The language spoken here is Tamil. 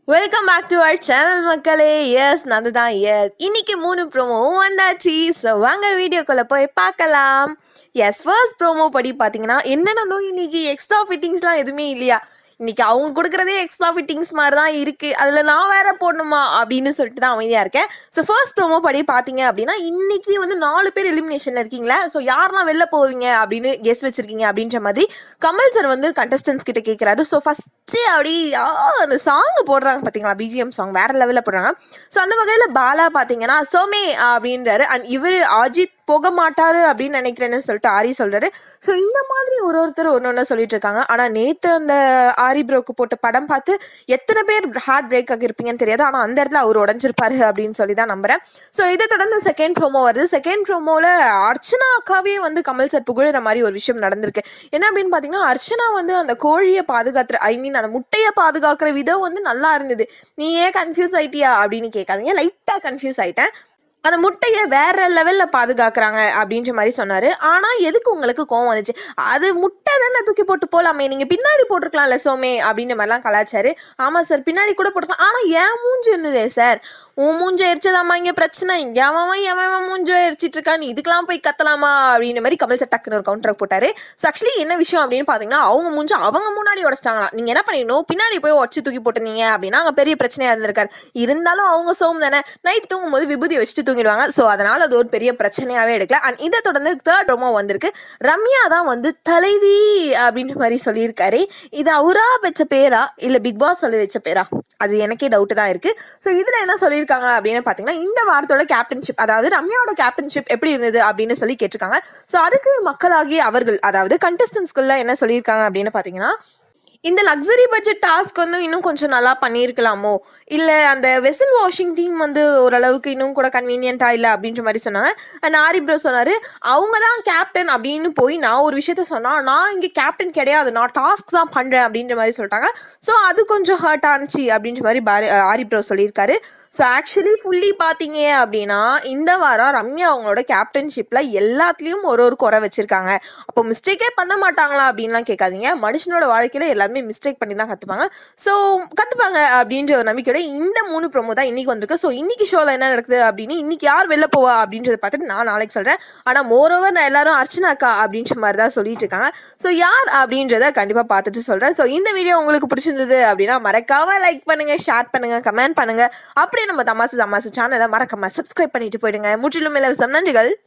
welcome back to our channel மக்களே எஸ் நான் தான் இயர் இன்னைக்கு மூணு ப்ரோமோவும் வந்தாச்சு ஸோ வாங்க வீடியோக்குள்ள போய் பார்க்கலாம் எஸ் ஃபர்ஸ்ட் ப்ரோமோ படி பார்த்தீங்கன்னா என்னென்னதோ இன்னைக்கு எக்ஸ்ட்ரா ஃபிட்டிங்ஸ்லாம் எதுவுமே இல்லையா இன்னைக்கு அவங்க கொடுக்குறதே எக்ஸ்ட்ரா ஃபிட்டிங்ஸ் மாதிரி தான் இருக்கு அதில் நான் வேற போடணுமா அப்படின்னு சொல்லிட்டு தான் அமைதியாக இருக்கேன் ஸோ ஃபர்ஸ்ட் ப்ரோமோ படி பார்த்தீங்க அப்படின்னா இன்னைக்கு வந்து நாலு பேர் எலிமினேஷனில் இருக்கீங்களா ஸோ யாரெல்லாம் வெளில போவீங்க அப்படின்னு கெஸ் வச்சிருக்கீங்க அப்படின்ற மாதிரி கமல் சார் வந்து கண்டஸ்டன்ஸ் கிட்ட கேட்குறாரு ஸோ ஃபஸ்ட்டு அப்படி ஆ, அந்த சாங் போடுறாங்க பார்த்தீங்களா பிஜிஎம் சாங் வேற லெவலில் போடுறாங்க ஸோ அந்த வகையில் பாலா பார்த்தீங்கன்னா சோமே அப்படின்றாரு அண்ட் இவர் அஜித் போக மாட்டாரு அப்படின்னு நினைக்கிறேன்னு சொல்லிட்டு ஆரி சொல்றாரு ஸோ இந்த மாதிரி ஒரு ஒருத்தர் ஒன்று ஒன்று சொல்லிட்டு இருக்காங்க ஆனால் நேற்று அந்த ஆரி ப்ரோக்கு போட்ட படம் பார்த்து எத்தனை பேர் ஹார்ட் பிரேக் ஆகிருப்பீங்கன்னு தெரியாது ஆனால் அந்த இடத்துல அவர் உடஞ்சிருப்பாரு அப்படின்னு சொல்லி தான் நம்புறேன் ஸோ இதை தொடர்ந்து செகண்ட் ப்ரோமோ வருது செகண்ட் ப்ரோமோவில் அர்ச்சனா அக்காவே வந்து கமல் சார் புகழுற மாதிரி ஒரு விஷயம் நடந்திருக்கு என்ன அப்படின்னு பார்த்தீங்கன்னா அர்ச்சனா வந்து அந்த கோழியை பாதுகாத்துற ஐ மீன் அந்த முட்டையை பாதுகாக்கிற விதம் வந்து நல்லா இருந்தது நீ ஏன் கன்ஃபியூஸ் ஆயிட்டியா அப்படின்னு கேட்காதீங்க லைட்டாக கன்ஃபியூஸ் ஆயிட்டேன் அந்த முட்டையை வேற லெவல்ல பாதுகாக்கிறாங்க அப்படின்ற மாதிரி சொன்னாரு ஆனா எதுக்கு உங்களுக்கு கோவம் வந்துச்சு அது முட்டை தானே தூக்கி போட்டு போலாமே நீங்க பின்னாடி போட்டிருக்கலாம்ல சோமே அப்படின்ற மாதிரிலாம் கலாச்சாரு ஆமா சார் பின்னாடி கூட போட்டுக்கலாம் ஆனா ஏன் மூஞ்சி இருந்ததே சார் உன் மூஞ்ச எரிச்சதாமா இங்க பிரச்சனை இங்க அவன் எவன் மூஞ்ச எரிச்சிட்டு இருக்கான் நீ இதுக்கெல்லாம் போய் கத்தலாமா அப்படின்ற மாதிரி கமல் சார் டக்குன்னு ஒரு கவுண்டர் போட்டாரு ஸோ ஆக்சுவலி என்ன விஷயம் அப்படின்னு பாத்தீங்கன்னா அவங்க மூஞ்ச அவங்க முன்னாடி உடச்சிட்டாங்களாம் நீங்க என்ன பண்ணிடணும் பின்னாடி போய் உடச்சு தூக்கி போட்டிருந்தீங்க அப்படின்னா அங்க பெரிய பிரச்சனையா இருந்திருக்காரு இருந்தாலும் அவங்க சோம் தானே நைட் தூங்கும் போது விபூதி வச்சுட்டு தூங்கிடுவாங்க ஸோ அதனால அது ஒரு பெரிய பிரச்சனையாவே எடுக்கல அண்ட் இதை தொடர்ந்து தேர்ட் ரொமோ வந்திருக்கு ரம்யா தான் வந்து தலைவி அப்படின்ற மாதிரி சொல்லியிருக்காரு இது அவரா வச்ச பேரா இல்ல பிக் பாஸ் சொல்லி வச்ச பேரா அது எனக்கே டவுட் தான் இருக்கு ஸோ இதுல என்ன சொல்லியிருக்காங்க அப்படின்னு பாத்தீங்கன்னா இந்த வாரத்தோட கேப்டன்ஷிப் அதாவது ரம்யாவோட கேப்டன்ஷிப் எப்படி இருந்தது அப்படின்னு சொல்லி கேட்டிருக்காங்க ஸோ அதுக்கு மக்களாகிய அவர்கள் அதாவது கண்டஸ்டன்ஸ்குள்ள என்ன சொல்லியிருக்காங்க அப்படின்னு பாத்தீங்கன்னா இந்த லக்ஸரி பட்ஜெட் டாஸ்க் வந்து இன்னும் கொஞ்சம் நல்லா பண்ணியிருக்கலாமோ இல்லை அந்த வெசல் வாஷிங் டீம் வந்து ஓரளவுக்கு இன்னும் கூட கன்வீனியன்ட்டா இல்லை அப்படின்ற மாதிரி சொன்னாங்க அண்ட் ஆரி ப்ரோ சொன்னார் அவங்க தான் கேப்டன் அப்படின்னு போய் நான் ஒரு விஷயத்த சொன்னா நான் இங்கே கேப்டன் கிடையாது நான் டாஸ்க் தான் பண்ணுறேன் அப்படின்ற மாதிரி சொல்லிட்டாங்க ஸோ அது கொஞ்சம் ஹர்ட் ஆனிச்சு அப்படின்ற மாதிரி பாரி ஆரி ப்ரோ சொல்லியிருக்காரு ஸோ ஆக்சுவலி ஃபுல்லி பார்த்தீங்க அப்படின்னா இந்த வாரம் ரம்யா அவங்களோட கேப்டன்ஷிப்பில் எல்லாத்துலேயும் ஒரு ஒரு குறை வச்சிருக்காங்க அப்போ மிஸ்டேக்கே பண்ண மாட்டாங்களா அப்படின்லாம் கேட்காதீங்க மனுஷனோட வாழ்க்கையில் எல்லாருமே மிஸ்டேக் பண்ணி தான் கற்றுப்பாங்க ஸோ கற்றுப்பாங்க அப்படின்ற ஒரு நம்பிக்கையோட இந்த மூணு ப்ரோமோ தான் இன்னைக்கு வந்திருக்கு ஸோ இன்னைக்கு ஷோவில் என்ன நடக்குது அப்படின்னு இன்னைக்கு யார் வெளில போவா அப்படின்றத பார்த்துட்டு நான் நாளைக்கு சொல்கிறேன் ஆனால் மோரோவர் நான் எல்லாரும் அர்ச்சனாக்கா அப்படின்ற மாதிரி தான் சொல்லிட்டு இருக்காங்க ஸோ யார் அப்படின்றத கண்டிப்பாக பார்த்துட்டு சொல்கிறேன் ஸோ இந்த வீடியோ உங்களுக்கு பிடிச்சிருந்தது அப்படின்னா மறக்காம லைக் பண்ணுங்க ஷேர் பண்ணுங்க கமெண்ட் பண்ணுங்க அப்படியே நம்ம தமாசு தமாசு சேனலை மறக்காம சப்ஸ்கிரைப் பண்ணிட்டு போயிடுங்க முற்றிலும் இலவசம் நன்றிகள்